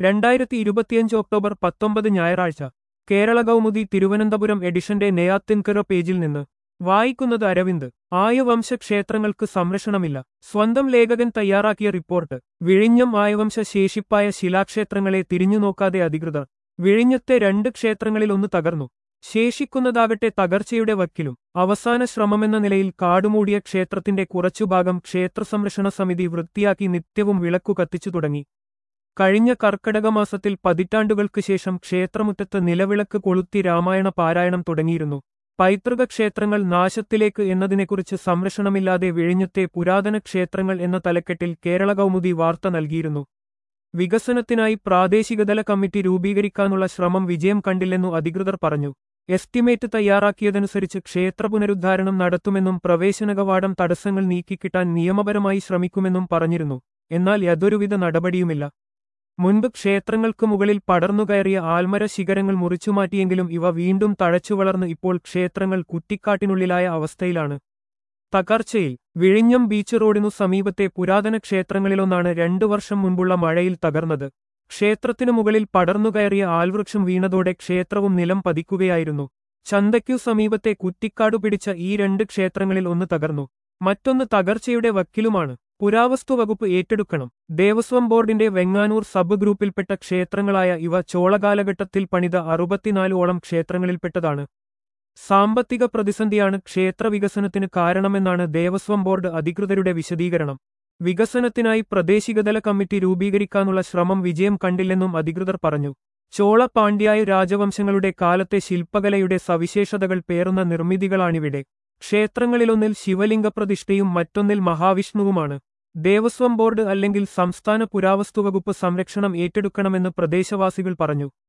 രണ്ടായിരത്തി ഇരുപത്തിയഞ്ച് ഒക്ടോബർ പത്തൊമ്പത് ഞായറാഴ്ച കേരള കൗമുദി തിരുവനന്തപുരം എഡിഷന്റെ നെയ്യാത്തിൻകര പേജിൽ നിന്ന് വായിക്കുന്നത് അരവിന്ദ് ആയവംശ ക്ഷേത്രങ്ങൾക്ക് സംരക്ഷണമില്ല സ്വന്തം ലേഖകൻ തയ്യാറാക്കിയ റിപ്പോർട്ട് വിഴിഞ്ഞം ആയവംശ ശേഷിപ്പായ ശിലാക്ഷേത്രങ്ങളെ തിരിഞ്ഞുനോക്കാതെ അധികൃതർ വിഴിഞ്ഞത്തെ രണ്ട് ക്ഷേത്രങ്ങളിൽ ഒന്ന് തകർന്നു ശേഷിക്കുന്നതാകട്ടെ തകർച്ചയുടെ വക്കിലും അവസാന ശ്രമമെന്ന നിലയിൽ കാടുമൂടിയ ക്ഷേത്രത്തിന്റെ കുറച്ചുഭാഗം ക്ഷേത്ര സംരക്ഷണ സമിതി വൃത്തിയാക്കി നിത്യവും വിളക്കു കത്തിച്ചു തുടങ്ങി കഴിഞ്ഞ കർക്കടക മാസത്തിൽ പതിറ്റാണ്ടുകൾക്ക് ശേഷം ക്ഷേത്രമുറ്റത്ത് നിലവിളക്ക് കൊളുത്തി രാമായണ പാരായണം തുടങ്ങിയിരുന്നു പൈതൃക ക്ഷേത്രങ്ങൾ നാശത്തിലേക്ക് എന്നതിനെക്കുറിച്ച് സംരക്ഷണമില്ലാതെ വിഴിഞ്ഞത്തെ പുരാതന ക്ഷേത്രങ്ങൾ എന്ന തലക്കെട്ടിൽ കേരള കൗമുദി വാർത്ത നൽകിയിരുന്നു വികസനത്തിനായി പ്രാദേശികതല കമ്മിറ്റി രൂപീകരിക്കാനുള്ള ശ്രമം വിജയം കണ്ടില്ലെന്നു അധികൃതർ പറഞ്ഞു എസ്റ്റിമേറ്റ് തയ്യാറാക്കിയതനുസരിച്ച് ക്ഷേത്ര പുനരുദ്ധാരണം നടത്തുമെന്നും പ്രവേശന കവാടം തടസ്സങ്ങൾ നീക്കിക്കിട്ടാൻ നിയമപരമായി ശ്രമിക്കുമെന്നും പറഞ്ഞിരുന്നു എന്നാൽ യാതൊരുവിധ നടപടിയുമില്ല മുൻപ് ക്ഷേത്രങ്ങൾക്ക് മുകളിൽ പടർന്നുകയറിയ ആൽമര ശിഖരങ്ങൾ മുറിച്ചുമാറ്റിയെങ്കിലും ഇവ വീണ്ടും തഴച്ചു വളർന്ന് ഇപ്പോൾ ക്ഷേത്രങ്ങൾ കുറ്റിക്കാട്ടിനുള്ളിലായ അവസ്ഥയിലാണ് തകർച്ചയിൽ വിഴിഞ്ഞം ബീച്ച് റോഡിനു സമീപത്തെ പുരാതന ക്ഷേത്രങ്ങളിലൊന്നാണ് രണ്ടു വർഷം മുൻപുള്ള മഴയിൽ തകർന്നത് ക്ഷേത്രത്തിനു മുകളിൽ പടർന്നുകയറിയ ആൽവൃക്ഷം വീണതോടെ ക്ഷേത്രവും നിലം പതിക്കുകയായിരുന്നു ചന്തയ്ക്കു സമീപത്തെ കുറ്റിക്കാടു പിടിച്ച ഈ രണ്ട് ക്ഷേത്രങ്ങളിൽ ഒന്ന് തകർന്നു മറ്റൊന്ന് തകർച്ചയുടെ വക്കിലുമാണ് പുരാവസ്തു വകുപ്പ് ഏറ്റെടുക്കണം ദേവസ്വം ബോർഡിന്റെ വെങ്ങാനൂർ സബ് ഗ്രൂപ്പിൽപ്പെട്ട ക്ഷേത്രങ്ങളായ ഇവ ചോളകാലഘട്ടത്തിൽ പണിത അറുപത്തിനാലോളം ക്ഷേത്രങ്ങളിൽപ്പെട്ടതാണ് സാമ്പത്തിക പ്രതിസന്ധിയാണ് ക്ഷേത്ര വികസനത്തിന് കാരണമെന്നാണ് ദേവസ്വം ബോർഡ് അധികൃതരുടെ വിശദീകരണം വികസനത്തിനായി പ്രാദേശികതല കമ്മിറ്റി രൂപീകരിക്കാനുള്ള ശ്രമം വിജയം കണ്ടില്ലെന്നും അധികൃതർ പറഞ്ഞു ചോള പാണ്ഡ്യായ രാജവംശങ്ങളുടെ കാലത്തെ ശില്പകലയുടെ സവിശേഷതകൾ പേറുന്ന നിർമ്മിതികളാണിവിടെ ക്ഷേത്രങ്ങളിലൊന്നിൽ ശിവലിംഗപ്രതിഷ്ഠയും മറ്റൊന്നിൽ മഹാവിഷ്ണുവുമാണ് ദേവസ്വം ബോർഡ് അല്ലെങ്കിൽ സംസ്ഥാന പുരാവസ്തുവകുപ്പ് സംരക്ഷണം ഏറ്റെടുക്കണമെന്ന് പ്രദേശവാസികൾ പറഞ്ഞു